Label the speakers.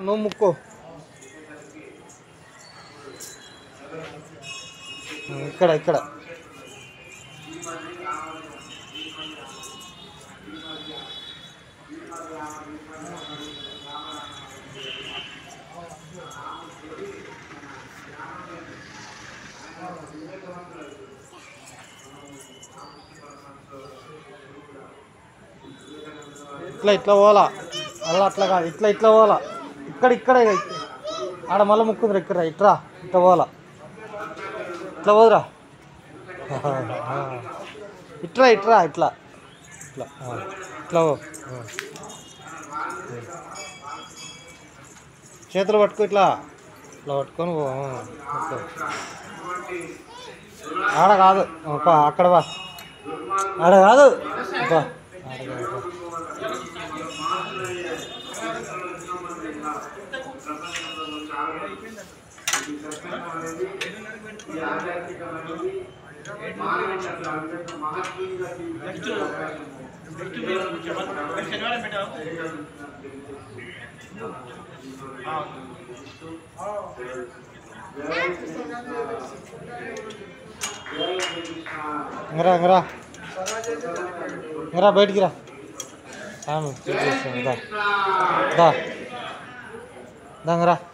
Speaker 1: నువ్వు ముక్కు ఇక్కడ ఇక్కడ ఇట్లా ఇట్లా పోవాలా అలా అట్లా కాదు ఇట్లా ఇట్లా పోవాలా ఇక్కడ ఇక్కడ ఇక. ఆడ మళ్ళీ ముక్కుందిరా ఇక్కడ ఇట్రా ఇట్లా పోవాలా ఇట్లా పోదురా ఇట్రా ఇట్రా ఇట్లా ఇట్లా ఆ, ఇట్లా పో ఆ. చేతులు పట్టుకో ఇట్లా ఇట్లా పట్టుకొని పో ఆ, ఓకే. ఆడ కాదు ఆ, పా, అక్కడ బా ఆడ కాదు పా. ఆడ కాదు, పా. ఇంగరా ఇంగరా ఇంగరా బయటికి రా ఆమె చెక్ చేస్తాను దా దా దా ఇంగరా